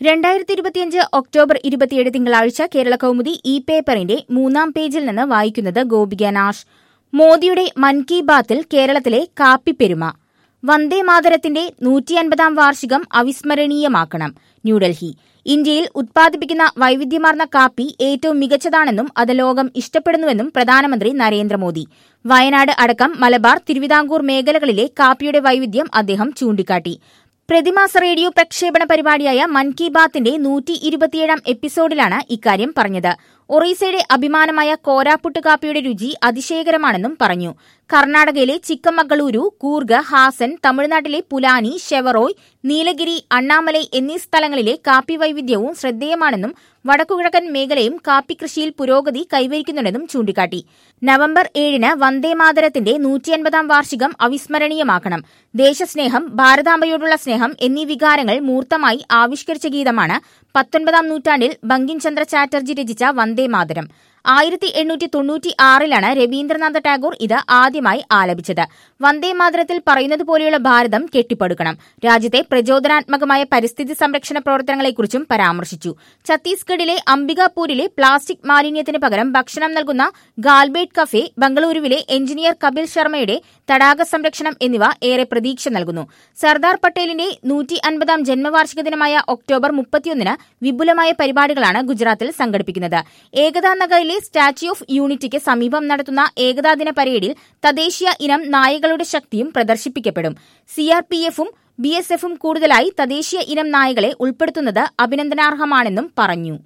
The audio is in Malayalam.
രണ്ടായിരത്തി ഇരുപത്തിയഞ്ച് ഒക്ടോബർ ഇരുപത്തിയേഴ് തിങ്കളാഴ്ച കേരള കൗമുദി ഇ പേപ്പറിന്റെ മൂന്നാം പേജിൽ നിന്ന് വായിക്കുന്നത് ഗോപിക നാഷ് മോദിയുടെ മൻ കി ബാത്തിൽ കേരളത്തിലെ കാപ്പിപ്പെരുമ വന്ദേ മാതരത്തിന്റെ നൂറ്റി അൻപതാം വാർഷികം അവിസ്മരണീയമാക്കണം ന്യൂഡൽഹി ഇന്ത്യയിൽ ഉത്പാദിപ്പിക്കുന്ന വൈവിധ്യമാർന്ന കാപ്പി ഏറ്റവും മികച്ചതാണെന്നും അത് ലോകം ഇഷ്ടപ്പെടുന്നുവെന്നും പ്രധാനമന്ത്രി നരേന്ദ്രമോദി വയനാട് അടക്കം മലബാർ തിരുവിതാംകൂർ മേഖലകളിലെ കാപ്പിയുടെ വൈവിധ്യം അദ്ദേഹം ചൂണ്ടിക്കാട്ടി പ്രതിമാസ റേഡിയോ പ്രക്ഷേപണ പരിപാടിയായ മൻ കി ബാത്തിന്റെ നൂറ്റി ഇരുപത്തിയേഴാം എപ്പിസോഡിലാണ് ഇക്കാര്യം പറഞ്ഞത് ഒറീസയുടെ അഭിമാനമായ കോരാപ്പുട്ട് കാപ്പിയുടെ രുചി അതിശയകരമാണെന്നും പറഞ്ഞു കർണാടകയിലെ ചിക്കമഗളൂരു കൂർഗ് ഹാസൻ തമിഴ്നാട്ടിലെ പുലാനി ഷെവറോയ് നീലഗിരി അണ്ണാമലൈ എന്നീ സ്ഥലങ്ങളിലെ കാപ്പി വൈവിധ്യവും ശ്രദ്ധേയമാണെന്നും വടക്കുകിഴക്കൻ മേഖലയും കാപ്പി കൃഷിയിൽ പുരോഗതി കൈവരിക്കുന്നുണ്ടെന്നും ചൂണ്ടിക്കാട്ടി നവംബർ ഏഴിന് വന്ദേമാതരത്തിന്റെ നൂറ്റിയൻപതാം വാർഷികം അവിസ്മരണീയമാക്കണം ദേശസ്നേഹം ഭാരതാംബയോടുള്ള സ്നേഹം എന്നീ വികാരങ്ങൾ മൂർത്തമായി ആവിഷ്കരിച്ച ഗീതമാണ് പത്തൊൻപതാം നൂറ്റാണ്ടിൽ ബങ്കിം ചന്ദ്ര ചാറ്റർജി രചിച്ച വന്ദേമാതരം ആയിരത്തി എണ്ണൂറ്റി തൊണ്ണൂറ്റി ആറിലാണ് രവീന്ദ്രനാഥ ടാഗോർ ഇത് ആദ്യമായി ആലപിച്ചത് വന്ദേമാതരത്തിൽ പറയുന്നത് പോലെയുള്ള ഭാരതം കെട്ടിപ്പടുക്കണം രാജ്യത്തെ പ്രചോദനാത്മകമായ പരിസ്ഥിതി സംരക്ഷണ പ്രവർത്തനങ്ങളെക്കുറിച്ചും പരാമർശിച്ചു ഛത്തീസ്ഗഡിലെ അംബികാപൂരിലെ പ്ലാസ്റ്റിക് മാലിന്യത്തിന് പകരം ഭക്ഷണം നൽകുന്ന ഗാൽബേട്ട് കഫേ ബംഗളൂരുവിലെ എഞ്ചിനീയർ കപിൽ ശർമ്മയുടെ തടാക സംരക്ഷണം എന്നിവ ഏറെ പ്രതീക്ഷ നൽകുന്നു സർദാർ പട്ടേലിന്റെ നൂറ്റി അൻപതാം ജന്മവാർഷിക ദിനമായ ഒക്ടോബർ മുപ്പത്തിയൊന്നിന് വിപുലമായ പരിപാടികളാണ് ഗുജറാത്തിൽ സംഘടിപ്പിക്കുന്നത് ഏകതാ നഗറിലെ സ്റ്റാച്യു ഓഫ് യൂണിറ്റിക്ക് സമീപം നടത്തുന്ന ഏകതാ ദിന പരേഡിൽ തദ്ദേശീയ ഇനം നായകളുടെ ശക്തിയും പ്രദർശിപ്പിക്കപ്പെടും സിആർപിഎഫും ബി എസ് എഫും കൂടുതലായി തദ്ദേശീയ ഇനം നായകളെ ഉൾപ്പെടുത്തുന്നത് അഭിനന്ദനാർഹമാണെന്നും പറഞ്ഞു